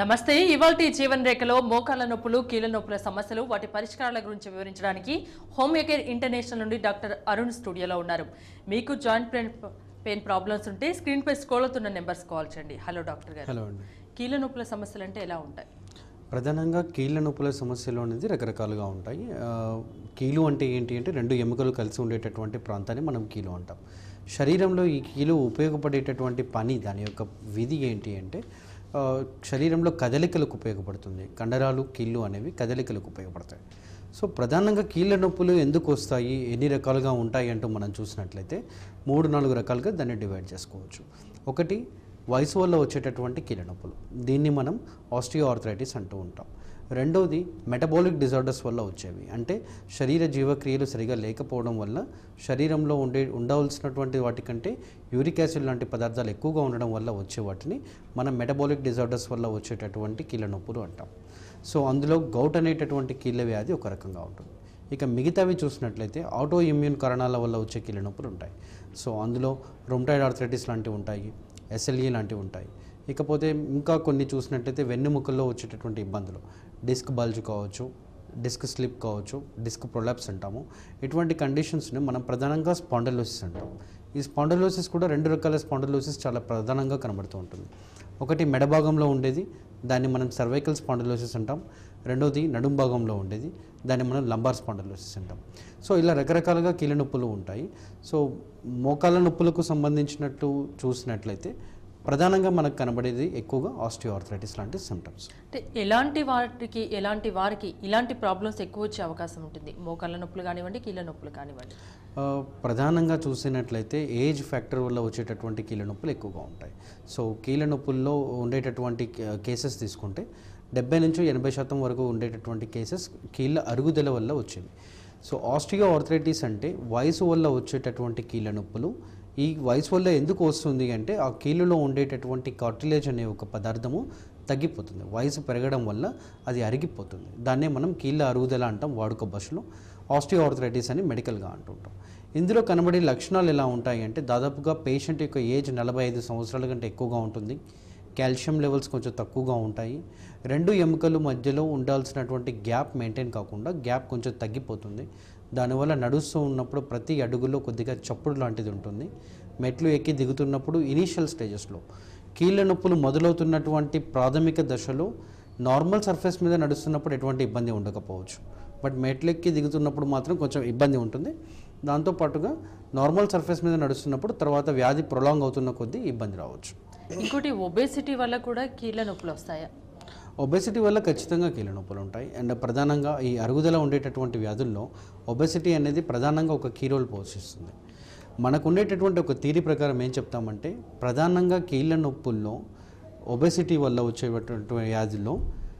నమస్తే ఇవాళ జీవన్ రేఖలో మోకాళ్ళ నొప్పులు కీళ్ళ నొప్పుల సమస్యలు వాటి పరిష్కారాల గురించి వివరించడానికి హోమియోకేర్ ఇంటర్నేషనల్ నుండి డాక్టర్ అరుణ్ స్టూడియోలో ఉన్నారు మీకు జాయింట్ పెయిన్ పెయిన్ ప్రాబ్లమ్స్ ఉంటే స్క్రీన్ పై స్క్రోల్ అవుతున్న నెంబర్స్ కాల్ చేయండి హలో డాక్టర్ గారు హలో అండి కీళ్ళ నొప్పుల సమస్యలు అంటే ఎలా ఉంటాయి ప్రధానంగా కీళ్ళ నొప్పుల సమస్యలు అనేది రకరకాలుగా ఉంటాయి ఆ, కీలు అంటే ఏంటి అంటే రెండు ఎముకలు కలిసి ఉండేటటువంటి ప్రాంతాన్ని మనం కీలు అంటాం శరీరంలో ఈ కీలు ఉపయోగపడేటటువంటి పని దాని యొక్క విధి ఏంటి అంటే ఆ, శరీరంలో కదలికలకు ఉపయోగపడుతుంది కండరాలు కీళ్ళు అనేవి కదలికలకు ఉపయోగపడతాయి సో ప్రధానంగా కీళ్ళ నొప్పులు ఎందుకు వస్తాయి ఎన్ని రకాలుగా ఉంటాయి అంటూ మనం చూసినట్లయితే మూడు నాలుగు రకాలుగా దాన్ని డివైడ్ చేసుకోవచ్చు ఒకటి వయసు వల్ల వచ్చేటటువంటి కీళ్ళ నొప్పులు దీన్ని మనం ఆస్టియో ఆర్థరైటిస్ అంటూ ఉంటాం రెండవది మెటబాలిక్ డిజార్డర్స్ వల్ల వచ్చేవి అంటే శరీర జీవక్రియలు సరిగా లేకపోవడం వల్ల శరీరంలో ఉండే ఉండవలసినటువంటి వాటికంటే యూరిక్ యాసిడ్ లాంటి పదార్థాలు ఎక్కువగా ఉండడం వల్ల వచ్చే వాటిని మనం మెటబాలిక్ డిజార్డర్స్ వల్ల వచ్చేటటువంటి కీళ్ళ నొప్పులు అంటాం సో అందులో గౌట్ అనేటటువంటి కీళ్ళ వ్యాధి ఒక రకంగా ఉంటుంది ఇక మిగతావి చూసినట్లయితే ఆటో ఇమ్యూన్ కారణాల వల్ల వచ్చే కీళ్ళ నొప్పులు ఉంటాయి సో అందులో రొమ్టాయిడ్ ఆర్థరైటిస్ లాంటివి ఉంటాయి ఎస్ఎల్ఈ లాంటివి ఉంటాయి ఇకపోతే ఇంకా కొన్ని చూసినట్లయితే వెన్నెముకల్లో వచ్చేటటువంటి ఇబ్బందులు డిస్క్ బల్జ్ కావచ్చు డిస్క్ స్లిప్ కావచ్చు డిస్క్ ప్రొలాప్స్ అంటాము ఇటువంటి కండిషన్స్ని మనం ప్రధానంగా స్పాండలోసిస్ అంటాం ఈ స్పాండలోసిస్ కూడా రెండు రకాల స్పాండలోసిస్ చాలా ప్రధానంగా కనబడుతూ ఉంటుంది ఒకటి మెడ భాగంలో ఉండేది దాన్ని మనం సర్వైకల్ స్పాండలోసిస్ అంటాం రెండోది నడుం భాగంలో ఉండేది దాన్ని మనం లంబార్ స్పాండలోసిస్ అంటాం సో ఇలా రకరకాలుగా కీళ్ళ నొప్పులు ఉంటాయి సో మోకాళ్ళ నొప్పులకు సంబంధించినట్టు చూసినట్లయితే ప్రధానంగా మనకు కనబడేది ఎక్కువగా ఆస్టియోఆర్థరైటిస్ లాంటి సిమ్టమ్స్ అంటే ఎలాంటి వాటికి ఎలాంటి వారికి ఇలాంటి ప్రాబ్లమ్స్ ఎక్కువ వచ్చే అవకాశం ఉంటుంది మోకాళ్ళ నొప్పులు కానివ్వండి కీళ్ళ నొప్పులు కానివ్వండి ఆ, ప్రధానంగా చూసినట్లయితే ఏజ్ ఫ్యాక్టర్ వల్ల వచ్చేటటువంటి కీళ్ళ నొప్పులు ఎక్కువగా ఉంటాయి సో కీళ్ళ నొప్పుల్లో ఉండేటటువంటి కే- కేసెస్ తీసుకుంటే డెబ్బై నుంచి ఎనభై శాతం వరకు ఉండేటటువంటి కేసెస్ కీళ్ళ అరుగుదల వల్ల వచ్చేవి సో ఆస్టియో ఆర్థరైటిస్ అంటే వయసు వల్ల వచ్చేటటువంటి కీళ్ళ నొప్పులు ఈ వయసు వల్ల ఎందుకు వస్తుంది అంటే ఆ కీళ్ళలో ఉండేటటువంటి కార్టిలేజ్ అనే ఒక పదార్థము తగ్గిపోతుంది వయసు పెరగడం వల్ల అది అరిగిపోతుంది దాన్నే మనం కీళ్ళ అరుగుదల అంటాం వాడుక భాషలో ఆస్టియోఆర్థరైటిస్ అని మెడికల్గా అంటుంటాం ఇందులో కనబడే లక్షణాలు ఎలా ఉంటాయి అంటే దాదాపుగా పేషెంట్ యొక్క ఏజ్ నలభై ఐదు సంవత్సరాల కంటే ఎక్కువగా ఉంటుంది కాల్షియం లెవెల్స్ కొంచెం తక్కువగా ఉంటాయి రెండు ఎముకలు మధ్యలో ఉండాల్సినటువంటి గ్యాప్ మెయింటైన్ కాకుండా గ్యాప్ కొంచెం తగ్గిపోతుంది దానివల్ల నడుస్తూ ఉన్నప్పుడు ప్రతి అడుగులో కొద్దిగా చప్పుడు లాంటిది ఉంటుంది మెట్లు ఎక్కి దిగుతున్నప్పుడు ఇనీషియల్ స్టేజెస్లో కీళ్ళ నొప్పులు మొదలవుతున్నటువంటి ప్రాథమిక దశలో నార్మల్ సర్ఫేస్ మీద నడుస్తున్నప్పుడు ఎటువంటి ఇబ్బంది ఉండకపోవచ్చు బట్ మెట్లెక్కి దిగుతున్నప్పుడు మాత్రం కొంచెం ఇబ్బంది ఉంటుంది దాంతోపాటుగా నార్మల్ సర్ఫేస్ మీద నడుస్తున్నప్పుడు తర్వాత వ్యాధి ప్రొలాంగ్ అవుతున్న కొద్దీ ఇబ్బంది రావచ్చు ఇంకోటి ఒబేసిటీ వల్ల కూడా కీళ్ళ నొప్పులు వస్తాయా ఒబెసిటీ వల్ల ఖచ్చితంగా కీళ్ళ నొప్పులు ఉంటాయి అండ్ ప్రధానంగా ఈ అరుగుదల ఉండేటటువంటి వ్యాధుల్లో ఒబెసిటీ అనేది ప్రధానంగా ఒక కీ రోల్ పోషిస్తుంది మనకు ఉండేటటువంటి ఒక థీరీ ప్రకారం ఏం చెప్తామంటే ప్రధానంగా కీళ్ళ నొప్పుల్లో ఒబెసిటీ వల్ల వచ్చేటటువంటి వ్యాధుల్లో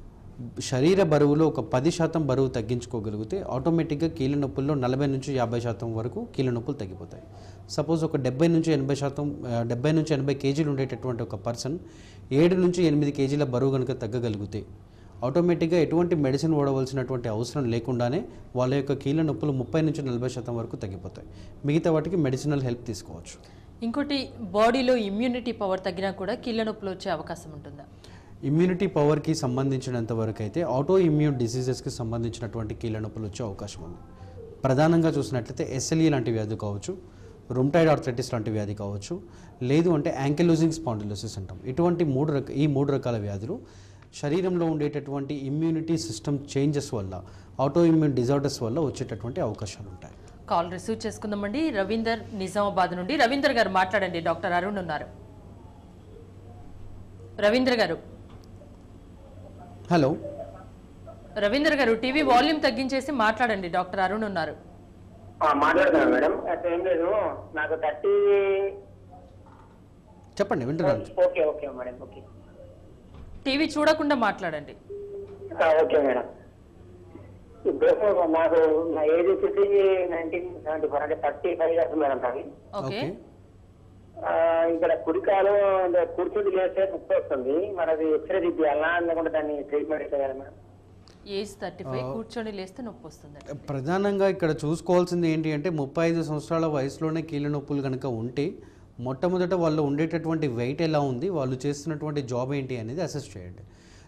శరీర బరువులో ఒక పది శాతం బరువు తగ్గించుకోగలిగితే ఆటోమేటిక్గా కీళ్ళ నొప్పుల్లో నలభై నుంచి యాభై శాతం వరకు కీళ్ళ నొప్పులు తగ్గిపోతాయి సపోజ్ ఒక డెబ్బై నుంచి ఎనభై శాతం ఆ, డెబ్బై నుంచి ఎనభై కేజీలు ఉండేటటువంటి ఒక పర్సన్ ఏడు నుంచి ఎనిమిది కేజీల బరువు కనుక తగ్గగలిగితే ఆటోమేటిక్గా ఎటువంటి మెడిసిన్ వాడవలసినటువంటి అవసరం లేకుండానే వాళ్ళ యొక్క కీళ్ళ నొప్పులు ముప్పై నుంచి నలభై శాతం వరకు తగ్గిపోతాయి మిగతా వాటికి మెడిసినల్ హెల్ప్ తీసుకోవచ్చు ఇంకోటి బాడీలో ఇమ్యూనిటీ పవర్ తగ్గినా కూడా కీళ్ళ నొప్పులు వచ్చే అవకాశం ఉంటుందా ఇమ్యూనిటీ పవర్కి సంబంధించినంత వరకు అయితే ఆటో ఇమ్యూన్ డిసీజెస్కి సంబంధించినటువంటి కీళ్ళ నొప్పులు వచ్చే అవకాశం ఉంది ప్రధానంగా చూసినట్లయితే ఎస్ఎల్ఈ లాంటి వ్యాధి కావచ్చు రొమ్టాయిడ్ ఆర్థరైటిస్ లాంటి వ్యాధి కావచ్చు లేదు అంటే యాంకిలోజింగ్ స్పాండిలోసిస్ అంటాం ఇటువంటి మూడు రక ఈ మూడు రకాల వ్యాధులు శరీరంలో ఉండేటటువంటి ఇమ్యూనిటీ సిస్టమ్ చేంజెస్ వల్ల ఆటో ఇమ్యూన్ డిజార్డర్స్ వల్ల వచ్చేటటువంటి అవకాశాలు ఉంటాయి కాల్ రిసీవ్ చేసుకుందామండి రవీందర్ నిజామాబాద్ నుండి రవీందర్ గారు మాట్లాడండి డాక్టర్ అరుణ్ ఉన్నారు రవీంద్ర గారు హలో రవీంద్ర గారు టీవీ వాల్యూమ్ తగ్గించేసి మాట్లాడండి డాక్టర్ అరుణ్ ఉన్నారు ఆ, మాట్లాడుతున్నాను మేడం అయితే ఏం లేదు నాకు థర్టీ చెప్పండి వింటున్నాను okay okay madam okay TV చూడకుండా మాట్లాడండి ఆ, ఓకే మేడం ఇప్పుడు నాకు నా ఏజ్ వచ్చేసి నైన్టీన్ సెవెంటీ ఫోర్ అంటే థర్టీ ఫైవ్ ఇయర్స్ మేడం నాది ఓకే ఆ, ఇక్కడ కుడికాలు అంటే కూర్చుండి లేస్తే నొప్పి వస్తుంది మరి అది ఎక్స్రే తీయాలా లేకుంటే దాన్ని ట్రీట్మెంట్ చేయాలి మేడం ఏజ్ థర్టీ ఫైవ్ కూర్చొని లేస్తే నొప్పి వస్తుంది ప్రధానంగా ఇక్కడ చూసుకోవాల్సింది ఏంటి అంటే ముప్పై ఐదు సంవత్సరాల వయసులోనే కీళ్ళ నొప్పులు కనుక ఉంటే మొట్టమొదట వాళ్ళు ఉండేటటువంటి వెయిట్ ఎలా ఉంది వాళ్ళు చేస్తున్నటువంటి జాబ్ ఏంటి అనేది అసెస్ చేయండి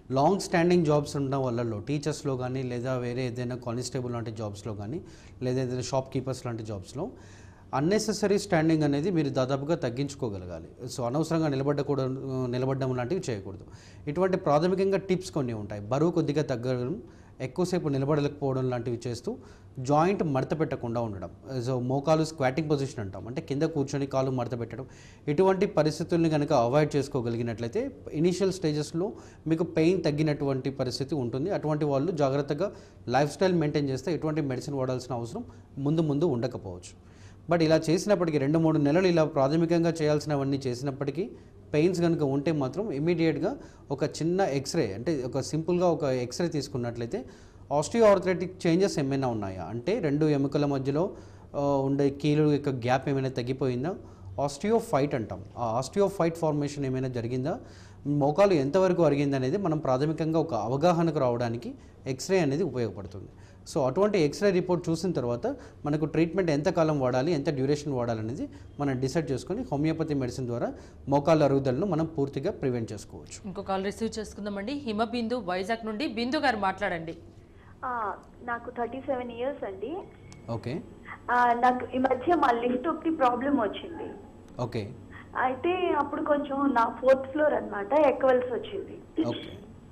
లాంగ్ స్టాండింగ్ జాబ్స్ ఉండడం వల్ల టీచర్స్లో కానీ లేదా వేరే ఏదైనా కానిస్టేబుల్ లాంటి జాబ్స్లో కానీ లేదా ఏదైనా షాప్ కీపర్స్ లాంటి జాబ్స్లో అన్నెసెసరీ స్టాండింగ్ అనేది మీరు దాదాపుగా తగ్గించుకోగలగాలి సో అనవసరంగా నిలబడకూడదు నిలబడడం లాంటివి చేయకూడదు ఇటువంటి ప్రాథమికంగా టిప్స్ కొన్ని ఉంటాయి బరువు కొద్దిగా తగ్గడం ఎక్కువసేపు నిలబడలేకపోవడం లాంటివి చేస్తూ జాయింట్ మడత పెట్టకుండా ఉండడం సో మోకాలు స్క్వాటింగ్ పొజిషన్ అంటాం అంటే కింద కూర్చొని కాలు మడత పెట్టడం ఇటువంటి పరిస్థితుల్ని కనుక అవాయిడ్ చేసుకోగలిగినట్లయితే ఇనీషియల్ స్టేజెస్లో మీకు పెయిన్ తగ్గినటువంటి పరిస్థితి ఉంటుంది అటువంటి వాళ్ళు జాగ్రత్తగా లైఫ్ స్టైల్ మెయింటైన్ చేస్తే ఎటువంటి మెడిసిన్ వాడాల్సిన అవసరం ముందు ముందు ఉండకపోవచ్చు బట్ ఇలా చేసినప్పటికీ రెండు మూడు నెలలు ఇలా ప్రాథమికంగా చేయాల్సినవన్నీ చేసినప్పటికీ పెయిన్స్ కనుక ఉంటే మాత్రం ఇమీడియట్గా ఒక చిన్న ఎక్స్రే అంటే ఒక సింపుల్గా ఒక ఎక్స్రే తీసుకున్నట్లయితే ఆస్టియో ఆర్థరైటిక్ చేంజెస్ ఏమైనా ఉన్నాయా అంటే రెండు ఎముకల మధ్యలో ఆ, ఉండే కీలు యొక్క గ్యాప్ ఏమైనా తగ్గిపోయిందా ఆస్టియో ఫైట్ అంటాం ఆ ఆస్టియో ఫైట్ ఫార్మేషన్ ఏమైనా జరిగిందా మోకాలు ఎంతవరకు అరిగింది అనేది మనం ప్రాథమికంగా ఒక అవగాహనకు రావడానికి ఎక్స్రే అనేది ఉపయోగపడుతుంది సో అటువంటి ఎక్స్రే రిపోర్ట్ చూసిన తర్వాత మనకు ట్రీట్మెంట్ ఎంత కాలం వాడాలి ఎంత డ్యూరేషన్ వాడాలి అనేది మనం డిసైడ్ చేసుకొని హోమియోపతి మెడిసిన్ ద్వారా మోకాళ్ళ అరుగుదలను మనం పూర్తిగా ప్రివెంట్ చేసుకోవచ్చు ఇంకో కాల్ రిసీవ్ చేసుకుందామండి హిమబిందు వైజాగ్ నుండి బిందు గారు మాట్లాడండి ఆ, నాకు థర్టీ సెవెన్ ఇయర్స్ అండి ఓకే ఆ, నాకు ఈ మధ్య మా లిఫ్ట్ ఒకటి ప్రాబ్లం వచ్చింది ఓకే అయితే అప్పుడు కొంచెం నా ఫోర్త్ ఫ్లోర్ అన్నమాట ఎక్కవలసి వచ్చింది ఓకే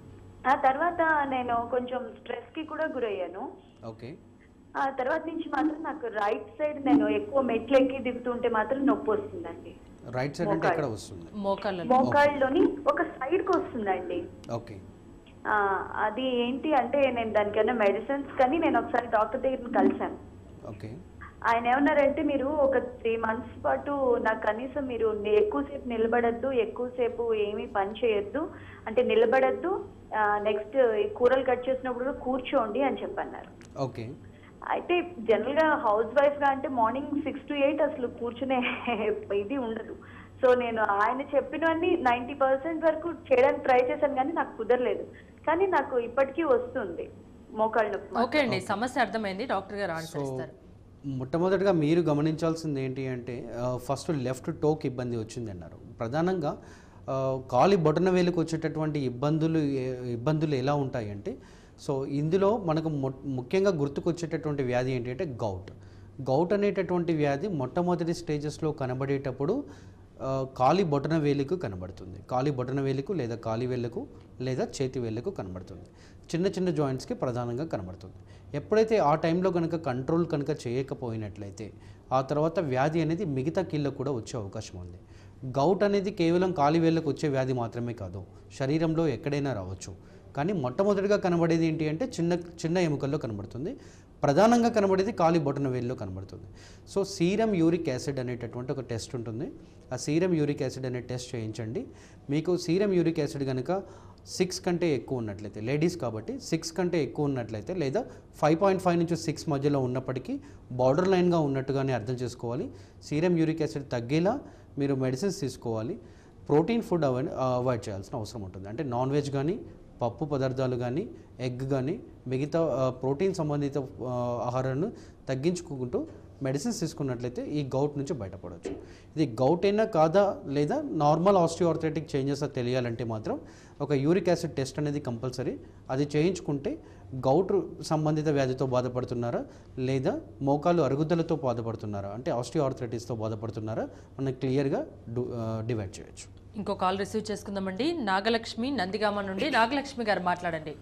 ఆ తర్వాత నేను కొంచెం స్ట్రెస్ కి కూడా గురయ్యాను ఓకే ఆ తర్వాత నుంచి మాత్రం నాకు రైట్ సైడ్ నేను ఎక్కువ మెట్లు ఎక్కి దిగుతుంటే మాత్రం నొప్పి వస్తుందండి రైట్ సైడ్ అంటే ఎక్కడ వస్తుంది మోకాళ్ళలో మోకాళ్ళలోని ఒక సైడ్ కి వస్తుందండి ఓకే ఆ, అది ఏంటి అంటే నేను దానికన్నా మెడిసిన్స్ కానీ నేను ఒకసారి డాక్టర్ దగ్గర కలిశాను ఓకే ఆయన ఏమన్నారంటే మీరు ఒక త్రీ మంత్స్ పాటు నాకు కనీసం మీరు ని- ఎక్కువసేపు నిలబడద్దు ఎక్కువసేపు ఏమీ పని చేయొద్దు అంటే నిలబడద్దు నెక్స్ట్ కూరలు కట్ చేసినప్పుడు కూడా కూర్చోండి అని చెప్పన్నారు ఓకే అయితే జనరల్ గా హౌస్ వైఫ్ గా అంటే మార్నింగ్ సిక్స్ టు ఎయిట్ అసలు కూర్చునే ఇది ఉండదు సో నేను ఆయన చెప్పినవన్నీ నైన్టీ పర్సెంట్ వరకు చేయడానికి ట్రై చేశాను కానీ నాకు కుదరలేదు కానీ నాకు ఇప్పటికీ వస్తుంది మోకాళ్ళ నొప్పి మాత్రం. ఓకే అండి సమస్య అర్థమైంది డాక్టర్ గారు ఆన్సర్ సో ఇస్తారు మొట్టమొదటిగా మీరు గమనించాల్సింది ఏంటి అంటే ఫస్ట్ లెఫ్ట్ టోక్ ఇబ్బంది వచ్చింది అన్నారు ప్రధానంగా ఆ, కాలి బొటన వేలుకు వచ్చేటటువంటి ఇబ్బందులు ఏ- ఇబ్బందులు ఎలా ఉంటాయి అంటే సో ఇందులో మనకు మొ- ముఖ్యంగా గుర్తుకొచ్చేటటువంటి వ్యాధి ఏంటంటే గౌట్ గౌట్ అనేటటువంటి వ్యాధి మొట్టమొదటి స్టేజెస్లో కనబడేటప్పుడు ఆ, కాలి బొటన వేలుకు కనబడుతుంది కాలి బొటన వేలుకు లేదా కాలి వేళ్ళకు లేదా చేతి వేళ్ళకు కనబడుతుంది చిన్న చిన్న జాయింట్స్కి ప్రధానంగా కనబడుతుంది ఎప్పుడైతే ఆ టైంలో కనుక కంట్రోల్ కనుక చేయకపోయినట్లయితే ఆ తర్వాత వ్యాధి అనేది మిగతా కీళ్ళకు కూడా వచ్చే అవకాశం ఉంది గౌట్ అనేది కేవలం కాలి వేళ్ళకు వచ్చే వ్యాధి మాత్రమే కాదు శరీరంలో ఎక్కడైనా రావచ్చు కానీ మొట్టమొదటిగా కనబడేది ఏంటి అంటే చిన్న చిన్న ఎముకల్లో కనబడుతుంది ప్రధానంగా కనబడేది కాలి బొటన వేల్లో కనబడుతుంది సో సీరం యూరిక్ యాసిడ్ అనేటటువంటి ఒక టెస్ట్ ఉంటుంది ఆ సీరం యూరిక్ యాసిడ్ అనే టెస్ట్ చేయించండి మీకు సీరం యూరిక్ యాసిడ్ కనుక సిక్స్ కంటే ఎక్కువ ఉన్నట్లయితే లేడీస్ కాబట్టి సిక్స్ కంటే ఎక్కువ ఉన్నట్లయితే లేదా ఫైవ్ పాయింట్ ఫైవ్ నుంచి సిక్స్ మధ్యలో ఉన్నప్పటికీ బార్డర్ లైన్గా ఉన్నట్టుగానే అర్థం చేసుకోవాలి సీరం యూరిక్ యాసిడ్ తగ్గేలా మీరు మెడిసిన్స్ తీసుకోవాలి ప్రోటీన్ ఫుడ్ అవాయిడ్ అవాయిడ్ చేయాల్సిన అవసరం ఉంటుంది అంటే నాన్ వెజ్ కానీ పప్పు పదార్థాలు కానీ ఎగ్ కానీ మిగతా ఆ, ప్రోటీన్ సంబంధిత ఆ, ఆహారాన్ని తగ్గించుకుంటూ మెడిసిన్స్ తీసుకున్నట్లయితే ఈ గౌట్ నుంచి బయటపడవచ్చు ఇది గౌట్ అయినా కాదా లేదా నార్మల్ ఆస్టియోఆర్థరైటిక్ చేంజెస్ తెలియాలంటే మాత్రం ఒక యూరిక్ యాసిడ్ టెస్ట్ అనేది కంపల్సరీ అది చేయించుకుంటే గౌట్ సంబంధిత వ్యాధితో బాధపడుతున్నారా లేదా మోకాలు అరుగుదలతో బాధపడుతున్నారా అంటే ఆస్టియోఆర్థరైటిస్తో బాధపడుతున్నారా మనం క్లియర్గా డివైడ్ చేయొచ్చు ఇంకో కాల్ రిసీవ్ చేసుకుందామండి నాగలక్ష్మి నందిగామ నుండి నాగలక్ష్మి గారు మాట్లాడండి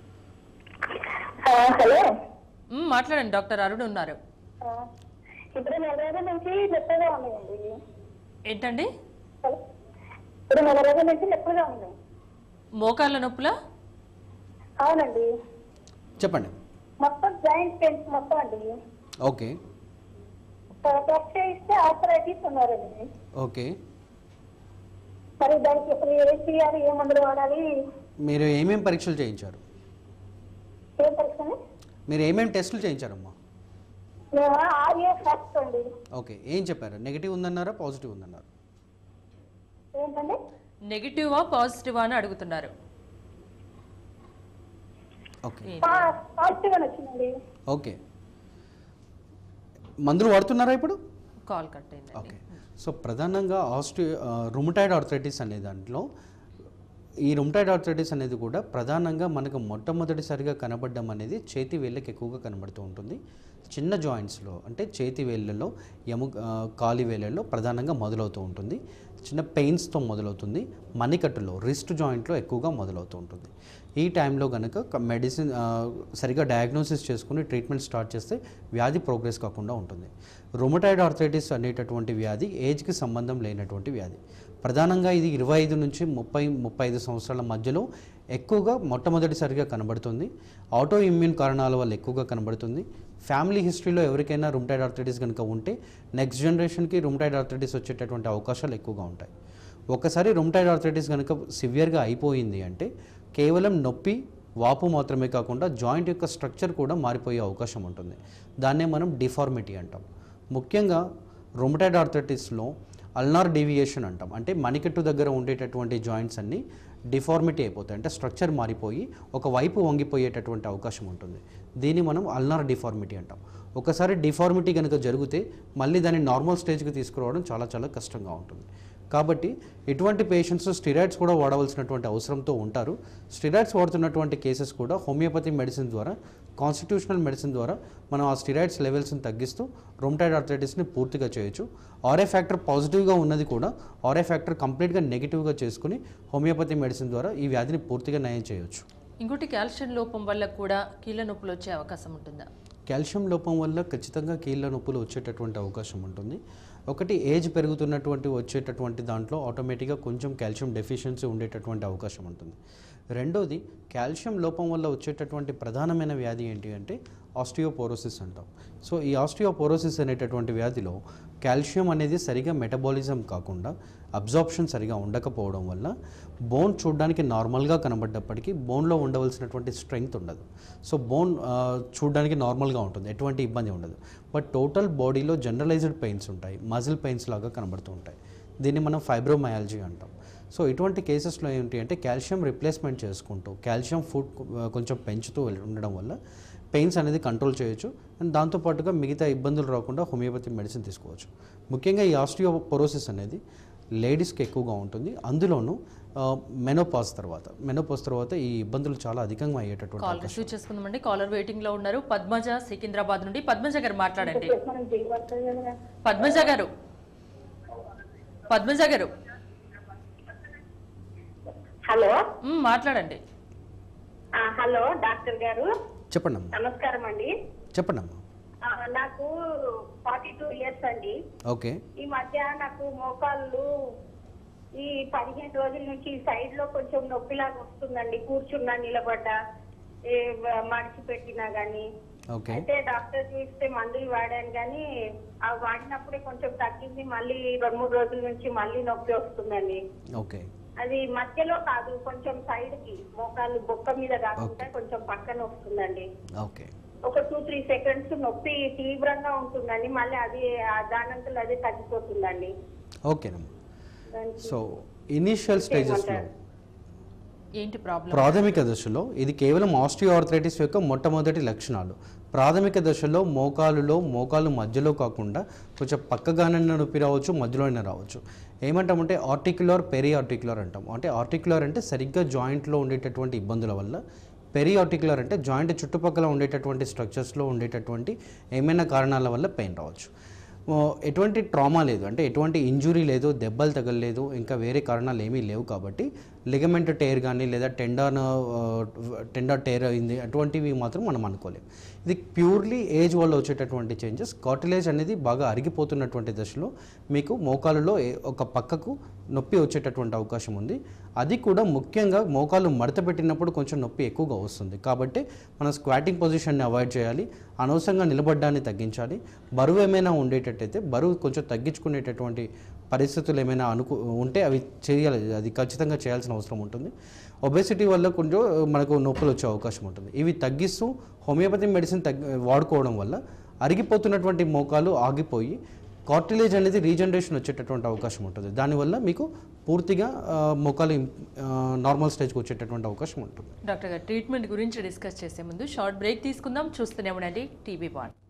హలో మ్మ్, మాట్లాడండి డాక్టర్ అరుణ్ ఉన్నారు ఇప్పుడు నెల రోజుల నుంచి నొప్పిగా ఉన్నాయండి ఏంటండి హలో ఇప్పుడు నెల రోజుల నుంచి నొప్పిగా ఉన్నాయి మోకాళ్ళ నొప్పులా అవునండి చెప్పండి మొత్తం జాయింట్ పెయిన్స్ మొత్తం అండి ఓకే టెస్ట్ చేయిస్తే ఆర్థరైటిస్ ఉన్నారండి ఓకే మరి దానికి ఇప్పుడు ఏం చేయాలి ఏ మందులు వాడాలి మీరు ఏమేం పరీక్షలు చేయించారు ఏం పరీక్షని మీరు ఏమేం టెస్టులు చేయించారమ్మా మేము ఆర్ఏ ఫ్యాక్ట్ అండి ఓకే ఏం చెప్పారు నెగిటివ్ ఉందన్నారా పాజిటివ్ ఉందన్నారు ఏంటండి నెగిటివా పాజిటివా అని అడుగుతున్నారు ఓకే పాజిటివ్ అని వచ్చిందండి ఓకే మందులు వాడుతున్నారా ఇప్పుడు కాల్ కట్ అయింది ఓకే సో ప్రధానంగా ఆస్టి రుమటాయిడ్ ఆర్థరైటిస్ అనే దాంట్లో ఈ రుమ్టాయిడ్ ఆర్థరైటిస్ అనేది కూడా ప్రధానంగా మనకు మొట్టమొదటిసారిగా కనబడడం అనేది చేతి వేళ్ళకి ఎక్కువగా కనబడుతూ ఉంటుంది చిన్న జాయింట్స్లో అంటే చేతి వేళ్ళలో ఎము ఆ, కాలి వేళ్ళలో ప్రధానంగా మొదలవుతూ ఉంటుంది చిన్న పెయిన్స్తో మొదలవుతుంది మణికట్టులో రిస్ట్ జాయింట్లో ఎక్కువగా మొదలవుతూ ఉంటుంది ఈ టైంలో కనుక మెడిసిన్ ఆ, సరిగా డయాగ్నోసిస్ చేసుకుని ట్రీట్మెంట్ స్టార్ట్ చేస్తే వ్యాధి ప్రోగ్రెస్ కాకుండా ఉంటుంది రొమటాయిడ్ ఆర్థరైటిస్ అనేటటువంటి వ్యాధి ఏజ్కి సంబంధం లేనటువంటి వ్యాధి ప్రధానంగా ఇది ఇరవై ఐదు నుంచి ముప్పై ముప్పై ఐదు సంవత్సరాల మధ్యలో ఎక్కువగా మొట్టమొదటిసారిగా కనబడుతుంది ఆటో ఇమ్యూన్ కారణాల వల్ల ఎక్కువగా కనబడుతుంది ఫ్యామిలీ హిస్టరీలో ఎవరికైనా రుమ్టైడ్ ఆర్థరైటిస్ కనుక ఉంటే నెక్స్ట్ జనరేషన్కి రుమ్టైడ్ ఆర్థరైటిస్ వచ్చేటటువంటి అవకాశాలు ఎక్కువగా ఉంటాయి ఒకసారి రుమ్టైడ్ ఆర్థరైటిస్ కనుక సివియర్గా అయిపోయింది అంటే కేవలం నొప్పి వాపు మాత్రమే కాకుండా జాయింట్ యొక్క స్ట్రక్చర్ కూడా మారిపోయే అవకాశం ఉంటుంది దాన్నే మనం డిఫార్మిటీ అంటాం ముఖ్యంగా రొమటైడ్ ఆర్థరైటిస్లో అల్నార్ డీవియేషన్ అంటాం అంటే మణికట్టు దగ్గర ఉండేటటువంటి జాయింట్స్ అన్నీ డిఫార్మిటీ అయిపోతాయి అంటే స్ట్రక్చర్ మారిపోయి ఒక వైపు వంగిపోయేటటువంటి అవకాశం ఉంటుంది దీన్ని మనం అల్నార్ డిఫార్మిటీ అంటాం ఒకసారి డిఫార్మిటీ కనుక జరిగితే మళ్ళీ దాన్ని నార్మల్ స్టేజ్కి తీసుకురావడం చాలా చాలా కష్టంగా ఉంటుంది కాబట్టి ఇటువంటి పేషెంట్స్ స్టిరాయిడ్స్ కూడా వాడవలసినటువంటి అవసరంతో ఉంటారు స్టిరాయిడ్స్ వాడుతున్నటువంటి కేసెస్ కూడా హోమియోపతి మెడిసిన్ ద్వారా కాన్స్టిట్యూషనల్ మెడిసిన్ ద్వారా మనం ఆ స్టిరాయిడ్స్ లెవెల్స్ని తగ్గిస్తూ రొమటైడ్ ఆర్థరైటిస్ని పూర్తిగా చేయొచ్చు ఆర్ఏ ఫ్యాక్టర్ పాజిటివ్గా ఉన్నది కూడా ఆర్ఏ ఫ్యాక్టర్ కంప్లీట్గా నెగిటివ్గా చేసుకుని హోమియోపతి మెడిసిన్ ద్వారా ఈ వ్యాధిని పూర్తిగా నయం చేయొచ్చు ఇంకోటి కాల్షియం లోపం వల్ల కూడా కీళ్ళ నొప్పులు వచ్చే అవకాశం ఉంటుందా కాల్షియం లోపం వల్ల ఖచ్చితంగా కీళ్ళ నొప్పులు వచ్చేటటువంటి అవకాశం ఉంటుంది ఒకటి ఏజ్ పెరుగుతున్నటువంటి వచ్చేటటువంటి దాంట్లో ఆటోమేటిక్గా కొంచెం కాల్షియం డెఫిషియన్సీ ఉండేటటువంటి అవకాశం ఉంటుంది రెండోది కాల్షియం లోపం వల్ల వచ్చేటటువంటి ప్రధానమైన వ్యాధి ఏంటి అంటే ఆస్టియోపోరోసిస్ అంటాం సో ఈ ఆస్టియోపోరోసిస్ అనేటటువంటి వ్యాధిలో కాల్షియం అనేది సరిగా మెటబాలిజం కాకుండా అబ్జార్ప్షన్ సరిగా ఉండకపోవడం వల్ల బోన్ చూడడానికి నార్మల్గా కనబడ్డప్పటికీ బోన్లో ఉండవలసినటువంటి స్ట్రెంగ్త్ ఉండదు సో బోన్ చూడడానికి నార్మల్గా ఉంటుంది ఎటువంటి ఇబ్బంది ఉండదు బట్ టోటల్ బాడీలో జనరలైజ్డ్ పెయిన్స్ ఉంటాయి మజిల్ పెయిన్స్ లాగా కనబడుతూ ఉంటాయి దీన్ని మనం ఫైబ్రోమయాలజీ అంటాం సో ఇటువంటి కేసెస్లో ఏంటి అంటే కాల్షియం రిప్లేస్మెంట్ చేసుకుంటూ కాల్షియం ఫుడ్ కొంచెం పెంచుతూ వెళ్ళ- ఉండడం వల్ల పెయిన్స్ అనేది కంట్రోల్ చేయొచ్చు అండ్ దాంతోపాటుగా మిగతా ఇబ్బందులు రాకుండా హోమియోపతి మెడిసిన్ తీసుకోవచ్చు ముఖ్యంగా ఈ ఆస్టియోపోరోసిస్ అనేది లేడీస్కి ఎక్కువగా ఉంటుంది అందులోనూ మెనోపాస్ తర్వాత మెనోపాస్ తర్వాత ఈ ఇబ్బందులు చాలా అధికంగా అయ్యేటటువంటి కాల్ రిసీవ్ చేసుకుందామండి కాలర్ వెయిటింగ్ లో ఉన్నారు పద్మజ సికింద్రాబాద్ నుండి పద్మజ గారు మాట్లాడండి మనం చేయబడుతుంది కదా పద్మజ గారు పద్మజ గారు హలో మ్, మాట్లాడండి ఆ, హలో డాక్టర్ గారు చెప్పండి అమ్మా నమస్కారం అండి చెప్పండి అమ్మా ఆ, నాకు ఫార్టీ టూ ఇయర్స్ అండి ఓకే ఈ మధ్య నాకు మోకాళ్ళు ఈ పదిహేను రోజుల నుంచి సైడ్ లో కొంచెం నొప్పిలాగా వస్తుందండి కూర్చున్నా నిలబడ్డా ఏ వ- మడిచి పెట్టినా గానీ ఓకే అయితే డాక్టర్ చూస్తే మందులు వాడాను కానీ అవి వాడినప్పుడే కొంచెం తగ్గింది మళ్ళీ రెండు మూడు రోజుల నుంచి మళ్ళీ నొప్పి వస్తుందండి ఓకే అది మధ్యలో కాదు కొంచెం సైడ్ కి మోకాళ్ళు బొక్క మీద కాకుండా కొంచెం పక్కన వస్తుందండి ఓకే ఒక టూ త్రీ సెకండ్స్ నొప్పి తీవ్రంగా ఉంటుందండి మళ్ళీ అది ఆ దానంతలో అదే తగ్గిపోతుందండి ఓకేనమ్మా దానికి సో ఇనీషియల్ స్టేజెస్లో ఏంటి ప్రాబ్లం ప్రాథమిక దశలో ఇది కేవలం ఆస్టియోఆర్థరైటిస్ యొక్క మొట్టమొదటి లక్షణాలు ప్రాథమిక దశలో మోకాలులో మోకాలు మధ్యలో కాకుండా కొంచెం పక్కగానైనా నొప్పి రావచ్చు మధ్యలోనే రావచ్చు ఏమంటామంటే ఆర్టిక్యులర్ పెరి ఆర్టిక్యులర్ అంటాం అంటే ఆర్టిక్యులర్ అంటే సరిగ్గా జాయింట్లో ఉండేటటువంటి ఇబ్బందుల వల్ల పెరి ఆర్టిక్యులర్ అంటే జాయింట్ చుట్టుపక్కల ఉండేటటువంటి స్ట్రక్చర్స్లో ఉండేటటువంటి ఏమైనా కారణాల వల్ల పెయిన్ రావచ్చు ఓ, ఎటువంటి ట్రామా లేదు అంటే ఎటువంటి ఇంజురీ లేదు దెబ్బలు తగలలేదు ఇంకా వేరే కారణాలు ఏమీ లేవు కాబట్టి లిగమెంట్ టేర్ కానీ లేదా టెండర్ టెండర్ టేర్ అయింది అటువంటివి మాత్రం మనం అనుకోలేం ఇది ప్యూర్లీ ఏజ్ వల్ల వచ్చేటటువంటి చేంజెస్ కార్టిలేజ్ అనేది బాగా అరిగిపోతున్నటువంటి దశలో మీకు మోకాలులో ఏ- ఒక పక్కకు నొప్పి వచ్చేటటువంటి అవకాశం ఉంది అది కూడా ముఖ్యంగా మోకాలు మడత పెట్టినప్పుడు కొంచెం నొప్పి ఎక్కువగా వస్తుంది కాబట్టి మనం స్క్వాటింగ్ పొజిషన్ని అవాయిడ్ చేయాలి అనవసరంగా నిలబడ్డాన్ని తగ్గించాలి బరువు ఏమైనా ఉండేటట్టయితే బరువు కొంచెం తగ్గించుకునేటటువంటి పరిస్థితులు ఏమైనా అనుకు ఉంటే అవి చేయాలి అది ఖచ్చితంగా చేయాల్సిన అవసరం ఉంటుంది ఒబెసిటీ వల్ల కొంచెం మనకు నొప్పులు వచ్చే అవకాశం ఉంటుంది ఇవి తగ్గిస్తూ హోమియోపతి మెడిసిన్ తగ్గి వాడుకోవడం వల్ల అరిగిపోతున్నటువంటి మోకాలు ఆగిపోయి కార్టిలేజ్ అనేది రీజనరేషన్ వచ్చేటటువంటి అవకాశం ఉంటుంది దానివల్ల మీకు పూర్తిగా ఆ, మోకాలు నార్మల్ స్టేజ్కి వచ్చేటటువంటి అవకాశం ఉంటుంది డాక్టర్ గారు ట్రీట్మెంట్ గురించి డిస్కస్ చేసే ముందు షార్ట్ బ్రేక్ తీసుకుందాం చూస్తూనే ఉండండి టీవీ వన్